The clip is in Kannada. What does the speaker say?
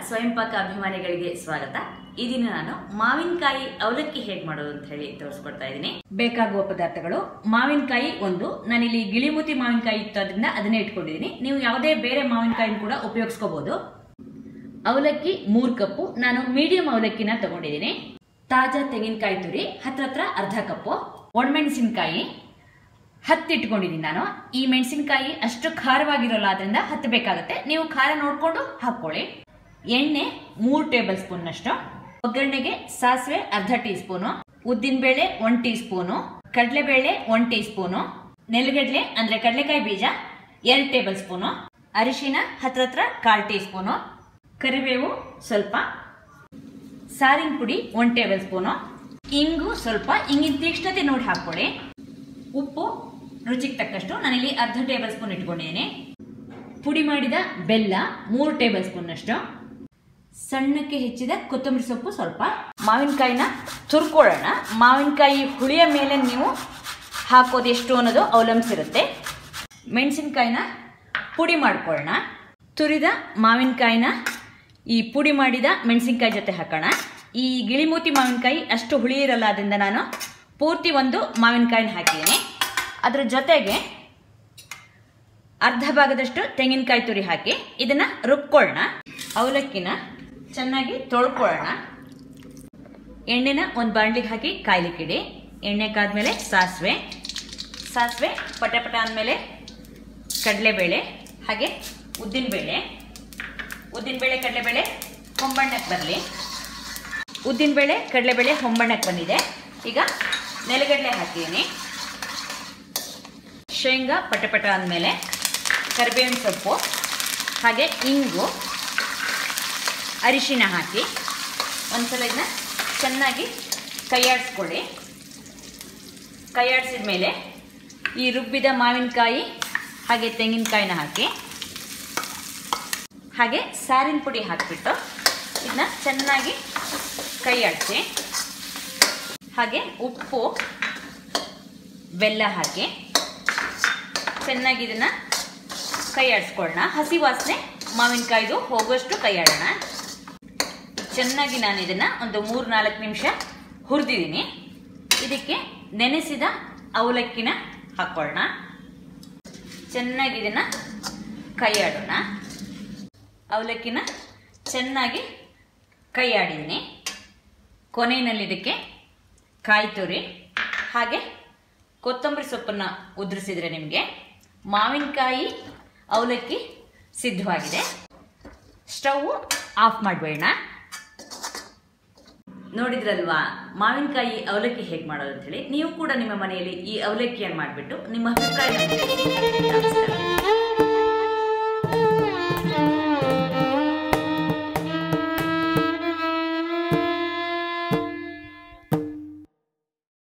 ಸ್ವಯಂ ಪಾಕ ಅಭಿಮಾನಿಗಳಿಗೆ ಸ್ವಾಗತ ಈ ದಿನ ನಾನು ಮಾವಿನಕಾಯಿ ಅವಲಕ್ಕಿ ಹೇಗೆ ಮಾಡೋದು ಅಂತ ಹೇಳಿ ತೋರಿಸ್ಕೊಡ್ತಾ ಇದ್ದೀನಿ ಬೇಕಾಗುವ ಪದಾರ್ಥಗಳು ಮಾವಿನಕಾಯಿ ಒಂದು ನಾನಿಲ್ಲಿ ಗಿಳಿಮುತಿ ಮಾವಿನಕಾಯಿ ಇತ್ತು ಅದರಿಂದ ಅದನ್ನೇ ಇಟ್ಕೊಂಡಿದ್ದೀನಿ ನೀವು ಯಾವುದೇ ಬೇರೆ ಮಾವಿನಕಾಯಿನ ಕೂಡ ಉಪಯೋಗಿಸ್ಕೋಬಹುದು ಅವಲಕ್ಕಿ ಮೂರು ಕಪ್ಪು ನಾನು ಮೀಡಿಯಂ ಅವಲಕ್ಕಿನ ತಗೊಂಡಿದ್ದೀನಿ ತಾಜಾ ತೆಂಗಿನಕಾಯಿ ತುರಿ ಹತ್ರ ಹತ್ರ ಅರ್ಧ ಕಪ್ಪು ಒಣಮೆಣಸಿನಕಾಯಿ ಹತ್ತು ಇಟ್ಕೊಂಡಿದ್ದೀನಿ ನಾನು ಈ ಮೆಣಸಿನಕಾಯಿ ಅಷ್ಟು ಖಾರವಾಗಿರೋಲ್ಲ ಅದರಿಂದ ಹತ್ತು ಬೇಕಾಗುತ್ತೆ ನೀವು ಖಾರ ನೋಡಿಕೊಂಡು ಹಾಕ್ಕೊಳ್ಳಿ ಎಣ್ಣೆ ಮೂರು ಟೇಬಲ್ ಸ್ಪೂನ್ನಷ್ಟು ಒಗ್ಗರಣೆಗೆ ಸಾಸಿವೆ ಅರ್ಧ ಟೀ ಸ್ಪೂನು ಉದ್ದಿನಬೇಳೆ ಒನ್ ಟೀ ಸ್ಪೂನು ಕಡಲೆಬೇಳೆ ಒನ್ ಟೀ ಸ್ಪೂನು ನೆಲಗಡಲೆ ಅಂದ್ರೆ ಕಡಲೆಕಾಯಿ ಬೀಜ ಎರಡು ಟೇಬಲ್ ಸ್ಪೂನು ಅರಿಶಿನ ಹತ್ರ ಹತ್ರ ಕಾಲು ಟೀ ಸ್ಪೂನು ಕರಿಬೇವು ಸ್ವಲ್ಪ ಸಾರಿನ ಪುಡಿ ಒನ್ ಟೇಬಲ್ ಸ್ಪೂನು ಇಂಗು ಸ್ವಲ್ಪ ಇಂಗಿನ ತೀಕ್ಷ್ಣತೆ ನೋಡಿ ಹಾಕ್ಕೊಳ್ಳಿ ಉಪ್ಪು ರುಚಿಗೆ ತಕ್ಕಷ್ಟು ನಾನಿಲ್ಲಿ ಅರ್ಧ ಟೇಬಲ್ ಸ್ಪೂನ್ ಇಟ್ಕೊಂಡಿದ್ದೀನಿ ಪುಡಿ ಮಾಡಿದ ಬೆಲ್ಲ ಮೂರು ಟೇಬಲ್ ಸ್ಪೂನ್ನಷ್ಟು ಸಣ್ಣಕ್ಕೆ ಹೆಚ್ಚಿದ ಕೊತ್ತಂಬರಿ ಸೊಪ್ಪು ಸ್ವಲ್ಪ ಮಾವಿನಕಾಯಿನ ತುರ್ಕೊಳ್ಳೋಣ ಮಾವಿನಕಾಯಿ ಹುಳಿಯ ಮೇಲೆ ನೀವು ಹಾಕೋದು ಎಷ್ಟು ಅನ್ನೋದು ಅವಲಂಬಿಸಿರುತ್ತೆ ಮೆಣಸಿನಕಾಯಿನ ಪುಡಿ ಮಾಡ್ಕೊಳ್ಳೋಣ ತುರಿದ ಮಾವಿನಕಾಯಿನ ಈ ಪುಡಿ ಮಾಡಿದ ಮೆಣಸಿನಕಾಯಿ ಜೊತೆ ಹಾಕೋಣ ಈ ಗಿಳಿಮೂತಿ ಮಾವಿನಕಾಯಿ ಅಷ್ಟು ಹುಳಿ ಇರಲ್ಲ ಅದರಿಂದ ನಾನು ಪೂರ್ತಿ ಒಂದು ಮಾವಿನಕಾಯಿನ ಹಾಕಿದ್ದೀನಿ ಅದ್ರ ಜೊತೆಗೆ ಅರ್ಧ ಭಾಗದಷ್ಟು ತೆಂಗಿನಕಾಯಿ ತುರಿ ಹಾಕಿ ಇದನ್ನ ರುಬ್ಕೊಳ್ಳೋಣ ಅವಲಕ್ಕಿನ ಚೆನ್ನಾಗಿ ತೊಳ್ಕೊಳ್ಳೋಣ ಎಣ್ಣೆನ ಒಂದು ಬಾಣಲಿಗೆ ಹಾಕಿ ಕಾಯ್ಲಿಕ್ಕಿಡಿ ಎಣ್ಣೆ ಕಾದ್ಮೇಲೆ ಸಾಸಿವೆ ಸಾಸಿವೆ ಪಟೆ ಪಟ ಅಂದಮೇಲೆ ಕಡಲೆಬೇಳೆ ಹಾಗೆ ಉದ್ದಿನಬೇಳೆ ಉದ್ದಿನಬೇಳೆ ಕಡಲೆಬೇಳೆ ಹೊಂಬಣ್ಣಕ್ಕೆ ಬರಲಿ ಉದ್ದಿನಬೇಳೆ ಕಡಲೆಬೇಳೆ ಹೊಂಬಣ್ಣಕ್ಕೆ ಬಂದಿದೆ ಈಗ ನೆಲಗಡಲೆ ಹಾಕಿದ್ದೀನಿ ಶೇಂಗಾ ಪಟಪಟ ಅಂದಮೇಲೆ ಕರಿಬೇವಿನ ಸೊಪ್ಪು ಹಾಗೆ ಇಂಗು ಅರಿಶಿನ ಹಾಕಿ ಒಂದ್ಸಲ ಇದನ್ನ ಚೆನ್ನಾಗಿ ಕೈಯಾಡಿಸ್ಕೊಳ್ಳಿ ಕೈಯಾಡಿಸಿದ ಮೇಲೆ ಈ ರುಬ್ಬಿದ ಮಾವಿನಕಾಯಿ ಹಾಗೆ ತೆಂಗಿನಕಾಯಿನ ಹಾಕಿ ಹಾಗೆ ಸಾರಿನ ಪುಡಿ ಹಾಕಿಬಿಟ್ಟು ಇದನ್ನ ಚೆನ್ನಾಗಿ ಕೈಯಾಡಿಸಿ ಹಾಗೆ ಉಪ್ಪು ಬೆಲ್ಲ ಹಾಕಿ ಚೆನ್ನಾಗಿ ಇದನ್ನ ಕೈಯಾಡಿಸ್ಕೊಳ್ಳೋಣ ಹಸಿ ವಾಸನೆ ಮಾವಿನಕಾಯ್ದು ಹೋಗುವಷ್ಟು ಕೈಯಾಡೋಣ ಚೆನ್ನಾಗಿ ನಾನು ಇದನ್ನ ಒಂದು ಮೂರು ನಾಲ್ಕು ನಿಮಿಷ ಹುರಿದಿದ್ದೀನಿ ಇದಕ್ಕೆ ನೆನೆಸಿದ ಅವಲಕ್ಕಿನ ಹಾಕೊಳ್ಳೋಣ ಚೆನ್ನಾಗಿ ಇದನ್ನ ಕೈಯಾಡೋಣ ಅವಲಕ್ಕಿನ ಚೆನ್ನಾಗಿ ಕೈಯಾಡಿದ್ದೀನಿ ಕೊನೆಯಲ್ಲಿ ಇದಕ್ಕೆ ಕಾಯಿ ತುರಿ ಹಾಗೆ ಕೊತ್ತಂಬರಿ ಸೊಪ್ಪನ್ನು ಉದುರಿಸಿದ್ರೆ ನಿಮಗೆ ಮಾವಿನಕಾಯಿ ಅವಲಕ್ಕಿ ಸಿದ್ಧವಾಗಿದೆ ಸ್ಟವ್ ಆಫ್ ಮಾಡಬೇಡ ನೋಡಿದ್ರಲ್ವಾ ಮಾವಿನಕಾಯಿ ಅವಲಕ್ಕಿ ಹೇಗೆ ಮಾಡೋದು ಅಂತ ಹೇಳಿ ನೀವು ಕೂಡ ನಿಮ್ಮ ಮನೆಯಲ್ಲಿ ಈ ಅವಲಕ್ಕಿಯನ್ನು ಮಾಡಿಬಿಟ್ಟು ನಿಮ್ಮ ಅಭಿಪ್ರಾಯ ನಮ್ಗೆ ತಿಳಿಸಿ. ನಮಸ್ಕಾರ